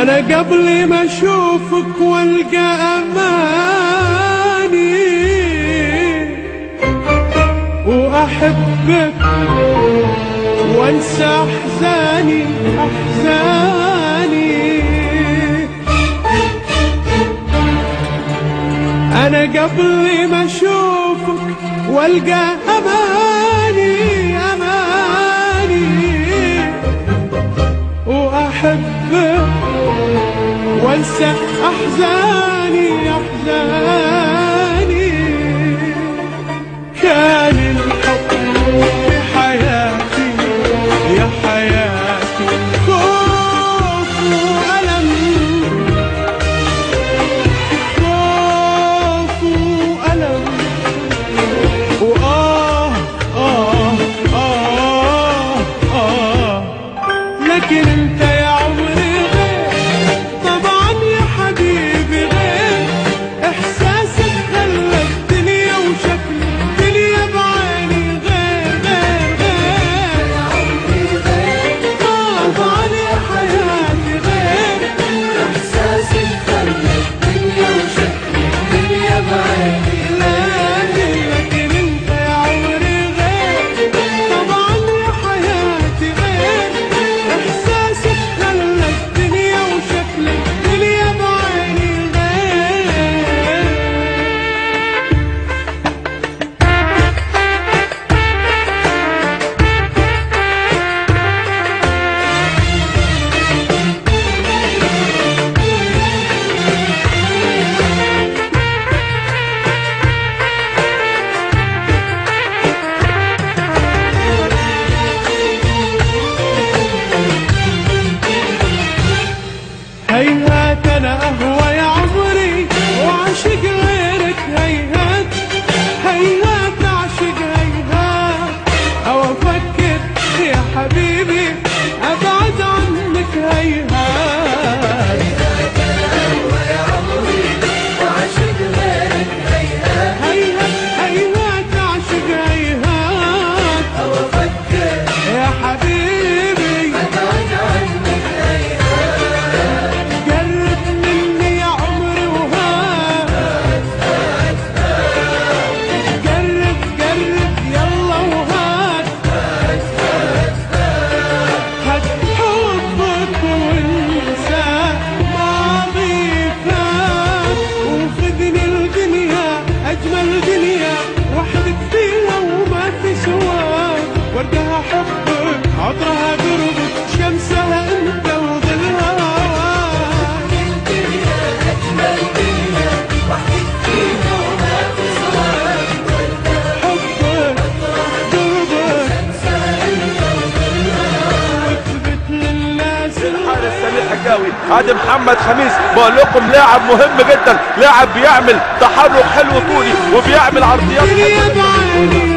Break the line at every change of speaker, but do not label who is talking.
انا قبل ما اشوفك والقى اماني واحبك وانسى احزاني احزاني انا قبل ما اشوفك والقى اماني اماني واحبك وانسى احزاني احزاني كان الحب في حياتي يا حياتي خوف والم خوف والم وآه آه آه آه لكن انت يا عمري غير طبعا يا حبيبي غير احساسك خلى الدنيا وشكل الدنيا بعيني غير غير غير طبعا يا حياتي غير
احساسك خلى الدنيا وشكل الدنيا بعيني
لكن لكن انت يا عمري غير طبعا يا حياتي غير احساسك خلى الدنيا وشكل الدنيا بعيني غير هيهات انا اهوى يا عمري وعشق غيرك هيهات هيهات اعشق هيهات او افكر يا حبيبي ابعد عنك هيهات
ويا عمري وعشق غيرك هيهات
هيهات هيهات اعشق هيهات
او افكر
يا حبيبي
ابعد عنك هيهات
قرب مني يا عمري وهات قرب قرب يلا وهات هات حبك وانسى ماضي فات وخذني الدنيا اجمل دنيا وحدك فيها وما في سواك وردها حبك عطرها قربك شمسها انت وظلها هواك
الدنيا اجمل دنيا وحدك فيها وما في سواك
حبك قربك واثبت للناس
الحارس سمير حكاوي ادي محمد خميس بقول لكم لاعب مهم جدا لاعب بيعمل تحرك حلو طولي وبيعمل عرضيات
الدنيا بعيني